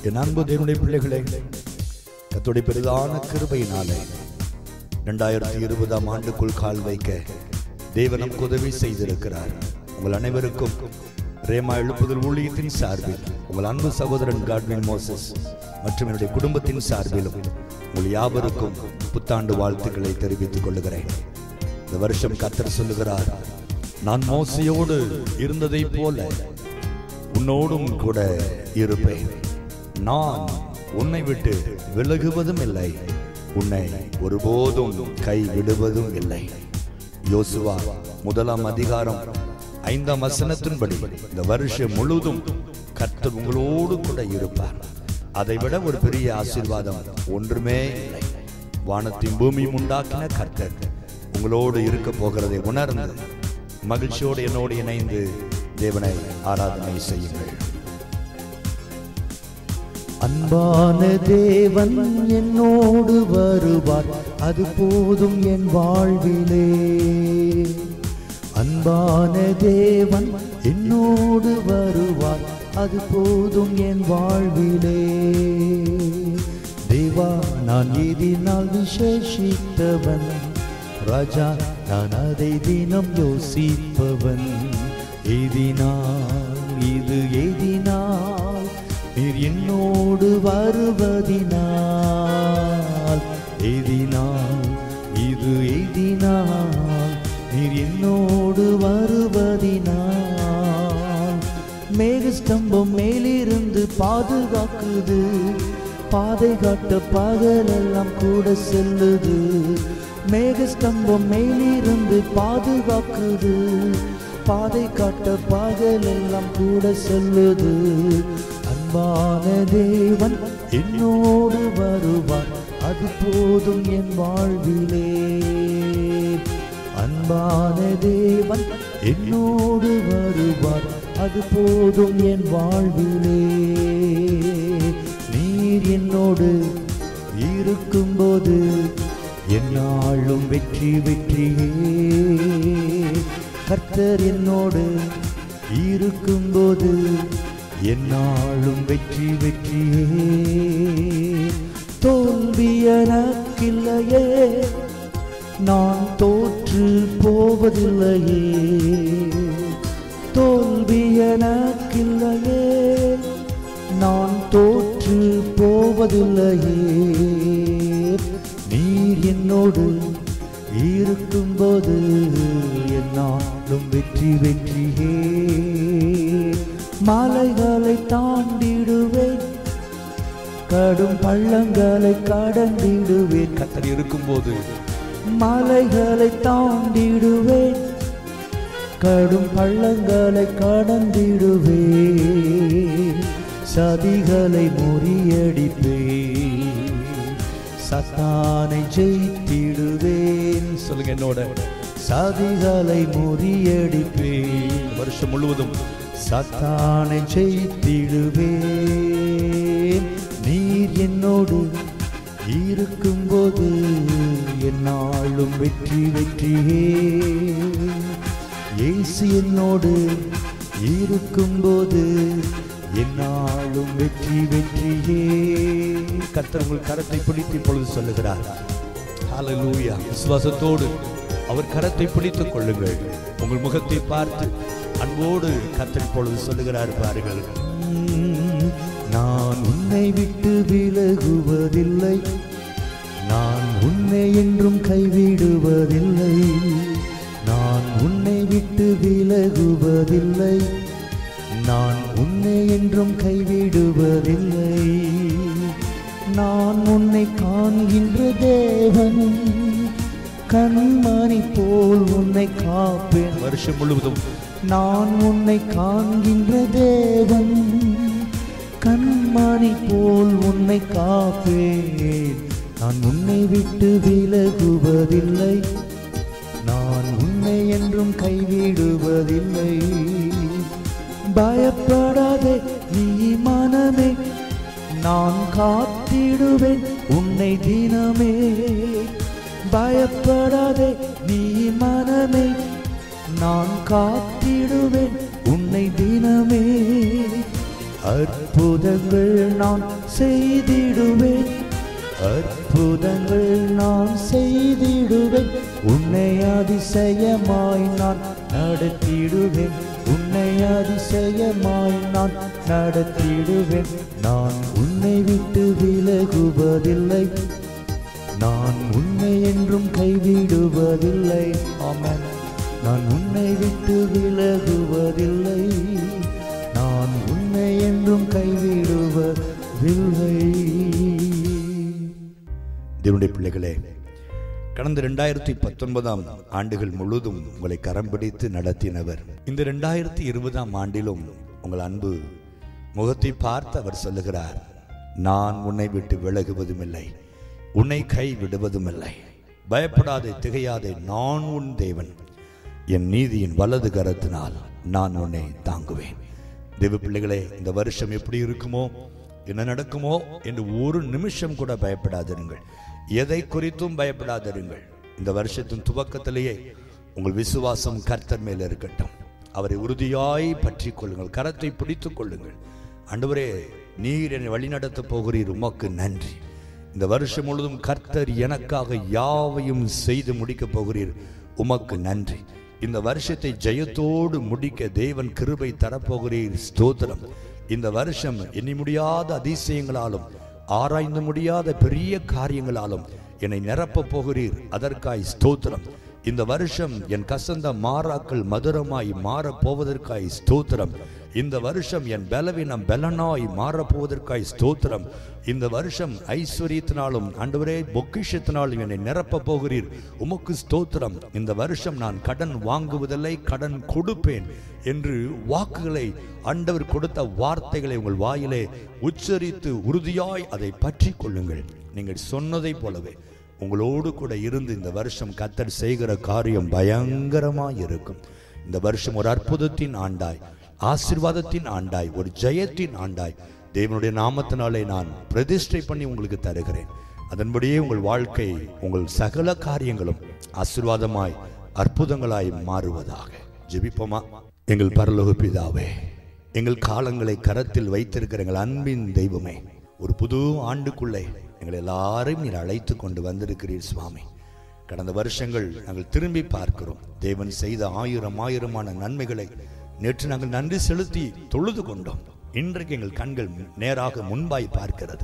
என் அன்பு தேவனுடைய பிள்ளைகளே கத்துடைய பெரிதான கிருபையினாலே இரண்டாயிரத்தி இருபதாம் ஆண்டுக்குள் கால் வைக்க தேவன் நமக்கு உதவி செய்திருக்கிறார் உங்கள் அனைவருக்கும் ரேமா எழுப்புதல் ஊழியத்தின் சார்பில் உங்கள் அன்பு சகோதரன் காட்வின் மோசஸ் மற்றும் என்னுடைய குடும்பத்தின் சார்பிலும் உங்கள் யாவருக்கும் புத்தாண்டு வாழ்த்துக்களை தெரிவித்துக் கொள்கிறேன் இந்த வருஷம் கத்தர் சொல்லுகிறார் நான் மோசையோடு இருந்ததைப் போல உன்னோடும் கூட இருப்பேன் நான் உன்னை விட்டு விலகுவதும் இல்லை உன்னை ஒருபோதும் கை விடுவதும் இல்லை யோசுவா முதலாம் அதிகாரம் ஐந்தாம் வசனத்தின்படி இந்த வருஷம் முழுவதும் கர்த்தர் உங்களோடு கூட இருப்பார் அதை விட ஒரு பெரிய ஆசீர்வாதம் ஒன்றுமே இல்லை வானத்தையும் பூமியும் உண்டாக்கின கர்த்தர் உங்களோடு இருக்க போகிறதை உணர்ந்து மகிழ்ச்சியோடு என்னோடு இணைந்து தேவனை ஆராதனை செய்யுங்கள் அன்பான தேவன் என்னோடு வருவார் அது போதும் என் வாழ்விலே அன்பான தேவன் என்னோடு வருவார் அது போதும் என் வாழ்விலே தேவா நான் எதினால் விசேஷித்தவன் ராஜா நான் அதை தினம் யோசிப்பவன் எதினால் இது எதினால் நீர் என்னோடு வருவதினால் எதினால் இது எதினால் நீர் என்னோடு வருவதினால் மேகஸ்தம்பம் மேலிருந்து பாதுகாக்குது பாதை காட்ட பகலெல்லாம் கூட செல்லுது மேகஸ்தம்பம் மேலிருந்து பாதுகாக்குது பாதை காட்ட பகலெல்லாம் கூட செல்லுது அன்பான தேவன் என்னோடு வருவார் அது போதும் என் வாழ்விலே அன்பான தேவன் என்னோடு வருவார் அது போதும் என் வாழ்விலே நீர் என்னோடு இருக்கும்போது என்னாலும் வெற்றி வெற்றியே கர்த்தர் என்னோடு இருக்கும்போது என்னாலும் வெற்றி வெற்றியே தோல்வி எனக்கில்லையே நான் தோற்று போவதில்லையே தோல்வி எனக்கில்லையே நான் தோற்று போவதில்லையே நீர் என்னோடு இருக்கும்போது என்னாலும் வெற்றி வெற்றியே மலைகளை தாண்டிடுவேன் கடும் பள்ளங்களை கடந்திடுவேன் கத்தர் இருக்கும்போது மலைகளை தாண்டிடுவேன் கடும் பள்ளங்களை கடந்திடுவேன் சதிகளை முறியடிப்பேன் சத்தானை ஜெயித்திடுவேன் சொல்லுங்க என்னோட சதிகளை முறியடிப்பேன் வருஷம் முழுவதும் சத்தானை ஜெயித்திடுவேன் நீர் என்னோடு இருக்கும்போது என்னாலும் வெற்றி வெற்றியே இயேசு என்னோடு இருக்கும்போது என்னாலும் வெற்றி வெற்றியே கர்த்தர் உங்கள் கரத்தை பிடித்து இப்பொழுது சொல்லுகிறார் ஹalleluya விசுவாசத்தோடு அவர் கரத்தை பிடித்துக் கொள்ளுங்கள் உங்கள் முகத்தை பார்த்து அன்போடு கர்த்தர் இப்பொழுது சொல்லுகிறார் பாருங்கள் உம், நான் உன்னை விட்டு விலகுவதில்லை நான் உன்னை என்றும் கைவிடுவதில்லை நான் உன்னை விட்டு விலகுவதில்லை நான் உன்னை என்றும் கைவிடுவதில்லை நான் உன்னை காண்கின்ற தேவன் கண்மணி போல் உன்னை காப்பேன் வருஷம் முழுவதும் நான் உன்னை காண்கின்ற தேவன் கண்மணி போல் உன்னை காப்பேன் நான் உன்னை விட்டு விலகுவதில்லை நான் உன்னை என்றும் கைவிடுவதில்லை பயப்படாதே நீ மனமே நான் காத்திடுவேன் உன்னை தினமே பயப்படாதே நீ மனமே நான் காத்திடுவேன் உன்னை தினமே அற்புதங்கள் நான் செய்திடுவேன் அற்புதங்கள் நான் செய்திடுவேன் உன்னை அதிசயமாய் நான் நடத்திடுவேன் உன்னை அதிசயமாய் நான் நடத்திடுவேன் நான் உன்னை விட்டு விலகுவதில்லை நான் உன்னை என்றும் கைவிடுவதில்லை ஆமென் நான் உன்னை விட்டு விலகுவதில்லை நான் உன்னை என்றும் கைவிடுவதில்லை தேவனுடைய பிள்ளைகளே கடந்த ரெண்டாயிரத்தி பத்தொன்பதாம் ஆண்டுகள் முழுவதும் உங்களை கரம் பிடித்து நடத்தினவர் இந்த ரெண்டாயிரத்தி இருபதாம் ஆண்டிலும் உங்கள் அன்பு முகத்தை பார்த்து அவர் சொல்லுகிறார் நான் உன்னை விட்டு விலகுவதும் இல்லை உன்னை கை விடுவதும் இல்லை பயப்படாதே திகையாதே நான் உன் தேவன் என் நீதியின் வலது கரத்தினால் நான் உன்னை தாங்குவேன் தேவ பிள்ளைகளே இந்த வருஷம் எப்படி இருக்குமோ என்ன நடக்குமோ என்று ஒரு நிமிஷம் கூட பயப்படாதிருங்கள் எதை குறித்தும் பயப்படாதிருங்கள் இந்த வருஷத்தின் துவக்கத்திலேயே உங்கள் விசுவாசம் கர்த்தர் மேல் இருக்கட்டும் அவரை உறுதியாய் பற்றிக் கொள்ளுங்கள் கரத்தை பிடித்துக் கொள்ளுங்கள் ஆண்டவரே நீர் என்னை வழிநடத்தப் போகிறீர் உமக்கு நன்றி இந்த வருஷம் முழுவதும் கர்த்தர் எனக்காக யாவையும் செய்து முடிக்கப் போகிறீர் உமக்கு நன்றி இந்த வருஷத்தை ஜெயத்தோடு முடிக்க தேவன் கிருபை தரப்போகிறீர் ஸ்தோத்திரம் இந்த வருஷம் எண்ணி முடியாத அதிசயங்களாலும் ஆராய்ந்து முடியாத பெரிய காரியங்களாலும் என்னை நிரப்பப் போகிறீர் அதற்காய் ஸ்தோத்திரம் இந்த வருஷம் என் கசந்த மாறாக்கள் மதுரமாய் மாறப் போவதற்காய் ஸ்தோத்திரம் இந்த வருஷம் என் பலவீனம் பலனாய் மாறப்போவதற்காய் ஸ்தோத்திரம் இந்த வருஷம் ஐஸ்வர்யத்தினாலும் ஆண்டவரே பொக்கிஷத்தினாலும் என்னை நிரப்பப் போகிறீர் உமக்கு ஸ்தோத்திரம் இந்த வருஷம் நான் கடன் வாங்குவதில்லை கடன் கொடுப்பேன் என்று வாக்குகளை ஆண்டவர் கொடுத்த வார்த்தைகளை உங்கள் வாயிலே உச்சரித்து உறுதியாய் அதை பற்றி கொள்ளுங்கள் நீங்கள் சொன்னதைப் போலவே உங்களோடு கூட இருந்து இந்த வருஷம் கத்தர் செய்கிற காரியம் பயங்கரமாய் இருக்கும் இந்த வருஷம் ஒரு அற்புதத்தின் ஆண்டாய் ஆசிர்வாதத்தின் ஆண்டாய் ஒரு ஜெயத்தின் ஆண்டாய் தேவனுடைய நாமத்தினாலே நான் பிரதிஷ்டை பண்ணி உங்களுக்கு தருகிறேன் அதன்படியே உங்கள் வாழ்க்கை உங்கள் சகல காரியங்களும் ஆசிர்வாதமாய் அற்புதங்களாய் மாறுவதாக ஜெபிப்போமா எங்கள் பரலோக பிதாவே எங்கள் காலங்களை கரத்தில் வைத்திருக்கிற எங்கள் அன்பின் தெய்வமே ஒரு புது ஆண்டுக்குள்ளே எங்கள் எல்லாரையும் நீர் அழைத்து கொண்டு வந்திருக்கிறீர் சுவாமி கடந்த வருஷங்கள் நாங்கள் திரும்பி பார்க்கிறோம் தேவன் செய்த ஆயிரம் ஆயிரமான நன்மைகளை நேற்று நாங்கள் நன்றி செலுத்தி தொழுது கொண்டோம் இன்றைக்கு எங்கள் கண்கள் நேராக முன்பாய் பார்க்கிறது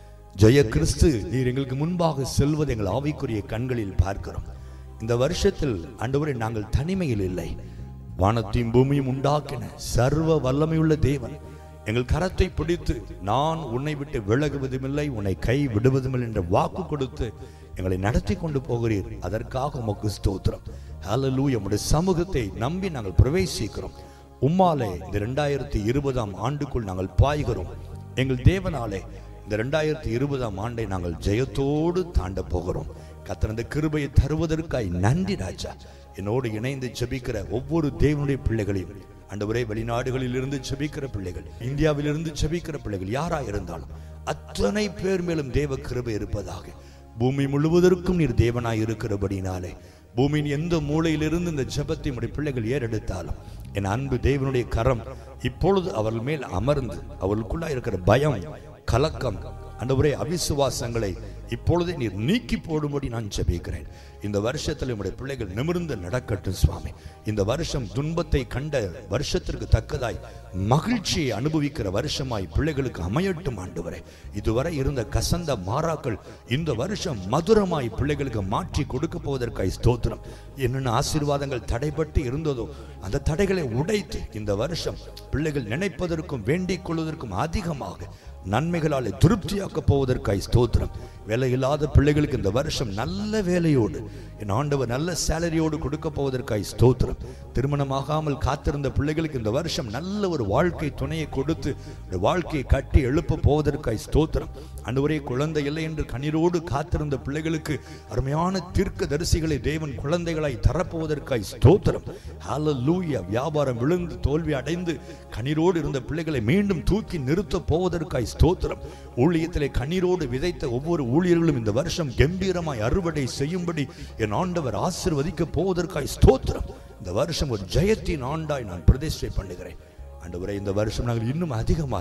ஜெய கிறிஸ்து நீர் எங்களுக்கு முன்பாக செல்வது எங்கள் ஆவிக்குரிய கண்களில் பார்க்கிறோம் இந்த வருஷத்தில் ஆண்டவரே நாங்கள் தனிமையில் இல்லை வானத்தையும் பூமியும் உண்டாக்கின சர்வ வல்லமையுள்ள தேவன் எங்கள் கரத்தை பிடித்து நான் உன்னை விட்டு விலகுவதுமில்லை உன்னை கை விடுவதுமில்லை என்ற வாக்கு கொடுத்து எங்களை நடத்தி கொண்டு போகிறீர் அதற்காக உமக்கு ஸ்தோத்திரம் ஹalleluya உம்முடைய சமூகத்தை நம்பி நாங்கள் பிரவேசிக்கிறோம் உம்மாலே இந்த ரெண்டாயிரத்தி இருபதாம் ஆண்டுக்குள் நாங்கள் பாய்கிறோம் எங்கள் தேவனாலே இந்த ரெண்டாயிரத்தி இருபதாம் ஆண்டை நாங்கள் ஜெயத்தோடு தாண்ட போகிறோம் கத்தனந்த கிருபையை தருவதற்காய் நன்றி ராஜா என்னோடு இணைந்து ஜெபிக்கிற ஒவ்வொரு தேவனுடைய பிள்ளைகளையும் ஆண்டவரே வெளிநாடுகளில் இருந்து ஜெபிக்கிற பிள்ளைகள் இந்தியாவிலிருந்து ஜெபிக்கிற பிள்ளைகள் யாரா இருந்தாலும் அத்தனை பேர் மேலும் தேவ கிருபை இருப்பதாக பூமி முழுவதற்கும் நீர் தேவனாய் இருக்கிறபடினாலே பூமியின் எந்த மூலையிலிருந்து இந்த ஜெபத்தை உடைய பிள்ளைகள் ஏறெடுத்தாலும் என் அன்பு தேவனுடைய கரம் இப்பொழுது அவர்கள் மேல் அமர்ந்து அவர்களுக்குள்ளா இருக்கிற பயம் கலக்கம் அண்டவரே அவிசுவாசங்களை இப்பொழுதே நீர் நீக்கி போடும்படி நான் ஜெபிக்கிறேன் இந்த வருஷத்தில் உடைய பிள்ளைகள் நிமிர்ந்து நடக்கட்டும் சுவாமி இந்த வருஷம் துன்பத்தை கண்ட வருஷத்திற்கு தக்கதாய் மகிழ்ச்சியை அனுபவிக்கிற வருஷமாய் பிள்ளைகளுக்கு அமையட்டும் ஆண்டவரே இதுவரை இருந்த கசந்த மாறாக்கள் இந்த வருஷம் மதுரமாய் பிள்ளைகளுக்கு மாற்றி கொடுக்க போவதற்காய் ஸ்தோத்திரம் என்னென்ன ஆசீர்வாதங்கள் தடைபட்டு இருந்ததோ அந்த தடைகளை உடைத்து இந்த வருஷம் பிள்ளைகள் நினைப்பதற்கும் வேண்டிக் கொள்வதற்கும் அதிகமாக நன்மைகளாலே திருப்தியாக்க போவதற்காய் ஸ்தோத்திரம் வேலை இல்லாத பிள்ளைகளுக்கு இந்த வருஷம் நல்ல வேலையோடு என் ஆண்டவர் நல்ல சேலரியோடு கொடுக்க போவதற்காய் ஸ்தோத்திரம் திருமணமாகாமல் காத்திருந்த பிள்ளைகளுக்கு இந்த வருஷம் நல்ல ஒரு வாழ்க்கை துணையை கொடுத்து ஒரு வாழ்க்கையை கட்டி எழுப்ப போவதற்காய் ஸ்தோத்திரம் அன்றுவரே குழந்தை இல்லை என்று கண்ணீரோடு காத்திருந்த பிள்ளைகளுக்கு அருமையான தீர்க்க தரிசிகளை தேவன் குழந்தைகளாய் தரப்போவதற்காய் ஸ்தோத்திரம் ஹalleluya வியாபாரம் விழுந்து தோல்வி அடைந்து கண்ணீரோடு இருந்த பிள்ளைகளை மீண்டும் தூக்கி நிறுத்த போவதற்காய் ஸ்தோத்திரம் ஊழியத்திலே கண்ணீரோடு விதைத்த ஒவ்வொரு ஊழியர்களும் இந்த வருஷம் கம்பீரமாய் அறுவடை செய்யும்படி என் ஆண்டவர் ஆசிர்வதிக்க போவதற்காய் ஸ்தோத்திரம் இந்த வருஷம் ஒரு ஜெயத்தின் ஆண்டாய் நான் பிரதிஷ்டை பண்ணுகிறேன் ஆண்டவரே இந்த வருஷம் நாங்கள் இன்னும் அதிகமாய்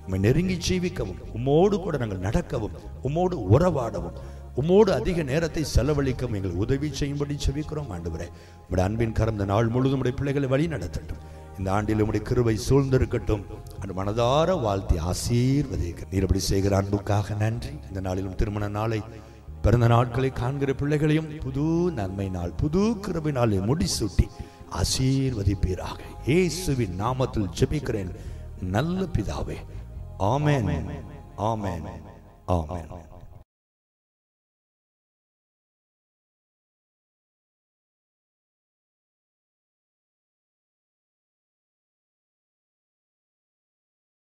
உம்மை நெருங்கி ஜீவிக்கவும் உம்மோடு கூட நாங்கள் நடக்கவும் உம்மோடு உறவாடவும் உம்மோடு அதிக நேரத்தை செலவழிக்கவும் எங்கள் உதவி செய்யும்படி செவிக்கிறோம் ஆண்டவரே உடைய அன்பின் கரம் இந்த நாள் முழுதும் உடைய பிள்ளைகளை வழி நடத்தட்டும் இந்த ஆண்டில் உடைய கிருபை சூழ்ந்திருக்கட்டும் அந்த மனதார வாழ்த்தி ஆசீர்வதிக்க நீர் அப்படி செய்கிற அன்புக்காக நன்றி இந்த நாளிலும் திருமண நாளை பிறந்த நாட்களை காண்கிற பிள்ளைகளையும் புது நன்மை நாள் புது கிருபை நாளை முடிசூட்டி ஆசீர்வதிப்பீராக இயேசுவின் நாமத்தில் ஜெபிக்கிறேன் நல்ல பிதாவே ஆமென் ஆமென் ஆமென்